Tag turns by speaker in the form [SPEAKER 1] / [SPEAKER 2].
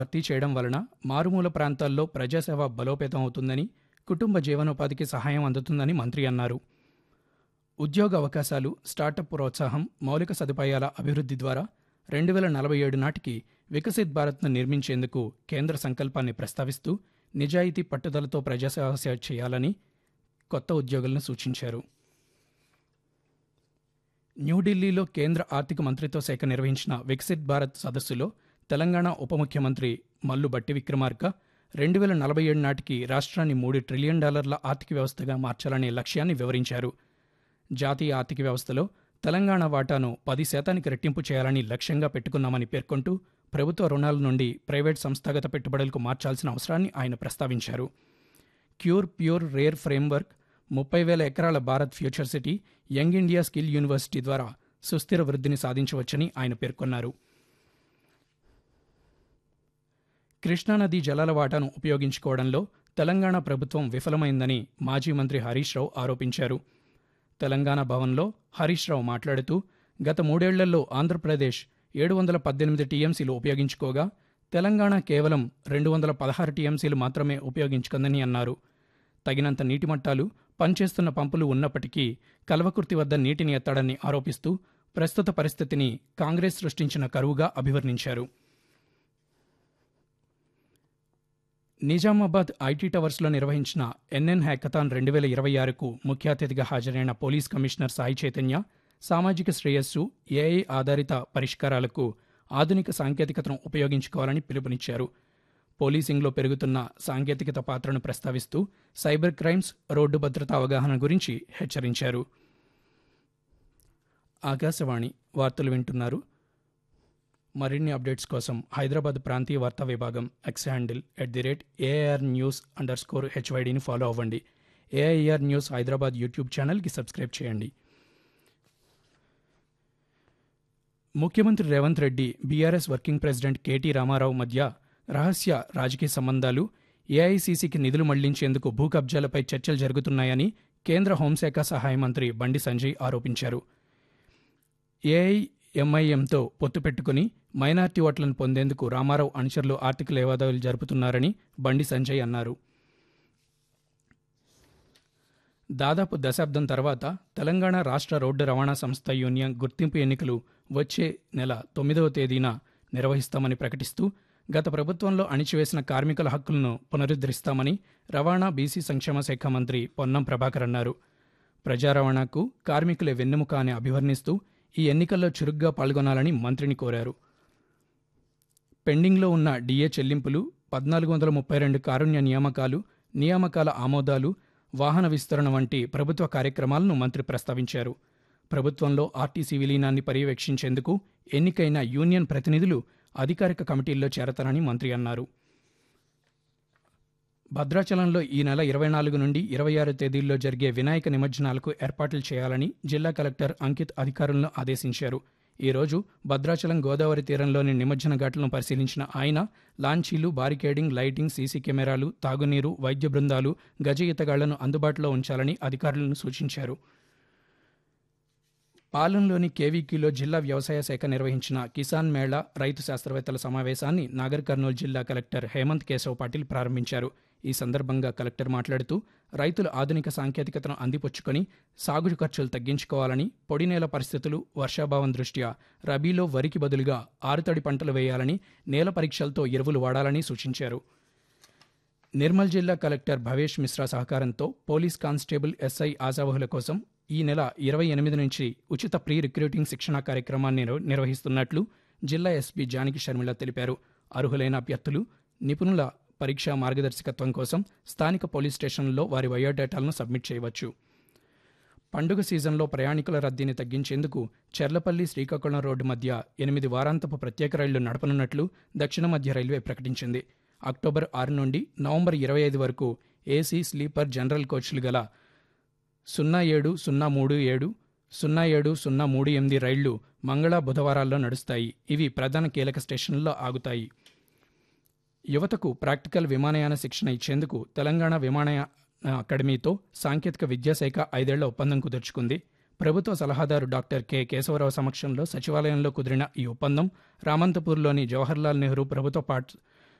[SPEAKER 1] భర్తీ చేయడం వలన మారుమూల ప్రాంతాల్లో ప్రజాసేవ బలోపేతం అవుతుందని కుటుంబ జీవనోపాధికి సహాయం అందుతుందని మంత్రి అన్నారు ఉద్యోగ అవకాశాలు స్టార్టప్ ప్రోత్సాహం మౌలిక సదుపాయాల అభివృద్ధి ద్వారా రెండు వేల నలభై ఏడు నాటికి వికసిత్ భారత్ను నిర్మించేందుకు కేంద్ర సంకల్పాన్ని ప్రస్తావిస్తూ నిజాయితీ పట్టుదలతో ప్రజాసేవ చేయాలని కొత్త ఉద్యోగులను సూచించారు న్యూఢిల్లీలో కేంద్ర ఆర్థిక మంత్రిత్వ శాఖ నిర్వహించిన వికసిత్ భారత్ సదస్సులో తెలంగాణ ఉప ముఖ్యమంత్రి మల్లు బట్టి విక్రమార్క రెండు వేల నలభై ఏడు నాటికి రాష్ట్రాన్ని మూడు ట్రిలియన్ డాలర్ల ఆర్థిక వ్యవస్థగా మార్చాలనే లక్ష్యాన్ని వివరించారు జాతీయ ఆర్థిక వ్యవస్థలో తెలంగాణ వాటాను పది శాతానికి రెట్టింపు చేయాలని లక్ష్యంగా పెట్టుకున్నామని పేర్కొంటూ ప్రభుత్వ రుణాల నుండి ప్రైవేట్ సంస్థాగత పెట్టుబడులకు మార్చాల్సిన అవసరాన్ని ఆయన ప్రస్తావించారు క్యూర్ ప్యూర్ రేర్ ఫ్రేమ్వర్క్ ముప్పై వేల ఎకరాల Bharat future city young India skill university ద్వారా సుస్థిర వృద్ధిని సాధించవచ్చని ఆయన పేర్కొన్నారు కృష్ణానదీ జలాల వాటాను ఉపయోగించుకోవడంలో తెలంగాణ ప్రభుత్వం విఫలమైందని మాజీ మంత్రి హరీష్ రావు ఆరోపించారు తెలంగాణ భవన్లో హరీష్ రావు మాట్లాడుతూ గత మూడేళ్లలో ఆంధ్రప్రదేశ్ ఏడు వందల పద్దెనిమిది టీఎంసీలు ఉపయోగించుకోగా తెలంగాణ కేవలం రెండు వందల పదహారు టీఎంసీలు మాత్రమే ఉపయోగించుకుందని అన్నారు తగినంత నీటి మట్టాలు పనిచేస్తున్న పంపులు ఉన్నప్పటికీ కల్వకుర్తి వద్ద నీటిని ఎత్తాడని ఆరోపిస్తూ ప్రస్తుత పరిస్థితిని కాంగ్రెస్ సృష్టించిన కరువుగా అభివర్ణించారు నిజామాబాద్ ఐటీ టవర్స్లో నిర్వహించిన ఎన్ఎన్ హ్యాకథాన్ రెండు వేల ఇరవై ఆరుకు ముఖ్య అతిథిగా హాజరైన పోలీస్ కమిషనర్ సాయి చైతన్య సామాజిక శ్రేయస్సు ఏఐ ఆధారిత పరిష్కారాలకు ఆధునిక సాంకేతికతను ఉపయోగించుకోవాలని పిలుపునిచ్చారు పోలీసింగ్లో పెరుగుతున్న సాంకేతికత పాత్రను ప్రస్తావిస్తూ సైబర్ క్రైమ్స్ రోడ్డు భద్రతా అవగాహన గురించి హెచ్చరించారు ఆకాశవాణి వార్తలు వింటున్నారు మరిన్ని అప్డేట్స్ కోసం హైదరాబాద్ ప్రాంతీయ వార్తా విభాగం X handle at the rate AIR news underscore హెచ్వైడిని ఫాలో అవ్వండి ఏఐఆర్ న్యూస్ హైదరాబాద్ యూట్యూబ్ ఛానల్కి సబ్స్క్రైబ్ చేయండి ముఖ్యమంత్రి Revanth Reddy BRS working president KT Ramarao మధ్య రహస్య రాజకీయ సంబంధాలు ఏఐసీసీకి నిధులు మళ్లించేందుకు భూ కబ్జాలపై చర్చలు జరుగుతున్నాయని కేంద్ర హోంశాఖ సహాయ మంత్రి బండి సంజయ్ ఆరోపించారు ఏఐఎంఐఎంతో పొత్తు పెట్టుకుని మైనార్టీ ఓట్లను పొందేందుకు రామారావు అనుచరులు ఆర్థిక లేవాదేవీలు జరుపుతున్నారని బండి సంజయ్ అన్నారు దాదాపు దశాబ్దం తర్వాత తెలంగాణ రాష్ట్ర రోడ్డు రవాణా సంస్థ యూనియన్ గుర్తింపు ఎన్నికలు వచ్చే నెల తొమ్మిదవ తేదీన నిర్వహిస్తామని ప్రకటిస్తూ గత ప్రభుత్వంలో అణిచివేసిన కార్మికుల హక్కులను పునరుద్ధరిస్తామని రవాణా బీసీ సంక్షేమ శాఖ మంత్రి పొన్నం ప్రభాకర్ అన్నారు ప్రజా రవాణాకు కార్మికులే వెన్నెముక అని అభివర్ణిస్తూ ఈ ఎన్నికల్లో చురుగ్గా పాల్గొనాలని మంత్రిని కోరారు పెండింగ్లో ఉన్న డిఏ చెల్లింపులు పద్నాలుగు వందల ముప్పై రెండు కారుణ్య నియామకాలు నియామకాల ఆమోదాలు వాహన విస్తరణ వంటి ప్రభుత్వ కార్యక్రమాలను మంత్రి ప్రస్తావించారు ప్రభుత్వంలో ఆర్టీసీ విలీనాన్ని పర్యవేక్షించేందుకు ఎన్నికైన యూనియన్ ప్రతినిధులు అధికారిక కమిటీల్లో చేరతారని మంత్రి అన్నారు భద్రాచలంలో ఈ నెల ఇరవై నాలుగు నుండి ఇరవై ఆరు తేదీల్లో జరిగే వినాయక నిమజ్జనాలకు ఏర్పాట్లు చేయాలని జిల్లా కలెక్టర్ అంకిత్ అధికారులను ఆదేశించారు ఈ రోజు భద్రాచలం గోదావరి తీరంలోని నిమజ్జన ఘాట్లను పరిశీలించిన ఆయన లాంచీలు బారికేడింగ్ లైటింగ్ సీసీ కెమెరాలు తాగునీరు వైద్య బృందాలు గజ ఈతగాళ్లను అందుబాటులో ఉంచాలని అధికారులను సూచించారు పాలెంలోని కేవీక్యూలో జిల్లా వ్యవసాయ శాఖ నిర్వహించిన కిసాన్ మేళా రైతు శాస్త్రవేత్తల సమావేశాన్ని నాగర్ కర్నూలు జిల్లా కలెక్టర్ హేమంత్ కేశవ్ పాటిల్ ప్రారంభించారు ఈ సందర్భంగా కలెక్టర్ మాట్లాడుతూ రైతులు ఆధునిక సాంకేతికతను అందిపుచ్చుకొని సాగు ఖర్చులు తగ్గించుకోవాలని పొడి నేల పరిస్థితులు వర్షాభావం దృష్ట్యా రబీలో వరికి బదులుగా ఆరుతడి పంటలు వేయాలని నేల పరీక్షలతో ఎరువులు వాడాలని సూచించారు నిర్మల్ జిల్లా కలెక్టర్ భవేష్ మిశ్రా సహకారంతో పోలీస్ కానిస్టేబుల్ ఎస్ఐ ఆశావహుల కోసం ఈ నెల ఇరవై ఎనిమిది నుంచి ఉచిత ప్రీ రిక్రూటింగ్ శిక్షణ కార్యక్రమాన్ని నిర్వహిస్తున్నట్లు జిల్లా ఎస్పీ జానకి షర్మిల తెలిపారు అర్హులైన అభ్యర్థులు నిపుణుల పరీక్షా మార్గదర్శకత్వం కోసం స్థానిక పోలీస్ స్టేషన్లో వారి బయోడేటాలను సబ్మిట్ చేయవచ్చు పండుగ సీజన్లో ప్రయాణికుల రద్దీని తగ్గించేందుకు చెర్లపల్లి శ్రీకాకుళం రోడ్డు మధ్య ఎనిమిది వారాంతపు ప్రత్యేక రైళ్లు నడపనున్నట్లు దక్షిణ మధ్య రైల్వే ప్రకటించింది అక్టోబర్ ఆరు నుండి నవంబర్ ఇరవై ఐదు వరకు ఏసీ స్లీపర్ జనరల్ కోచ్లు గల సున్నా ఏడు సున్నా మూడు ఏడు సున్నా ఏడు సున్నా మూడు ఎనిమిది రైళ్లు మంగళ బుధవారాల్లో నడుస్తాయి ఇవి ప్రధాన కీలక స్టేషన్లలో ఆగుతాయి యువతకు ప్రాక్టికల్ విమానయాన శిక్షణ ఇచ్చేందుకు తెలంగాణ విమానయాన అకాడమీతో సాంకేతిక విద్యాశాఖ ఐదేళ్ల ఒప్పందం కుదుర్చుకుంది ప్రభుత్వ సలహాదారు డాక్టర్ కె కేశవరావు సమక్షంలో సచివాలయంలో కుదిరిన ఈ ఒప్పందం రామంతపూర్లోని జవహర్లాల్ నెహ్రూ ప్రభుత్వ పాఠ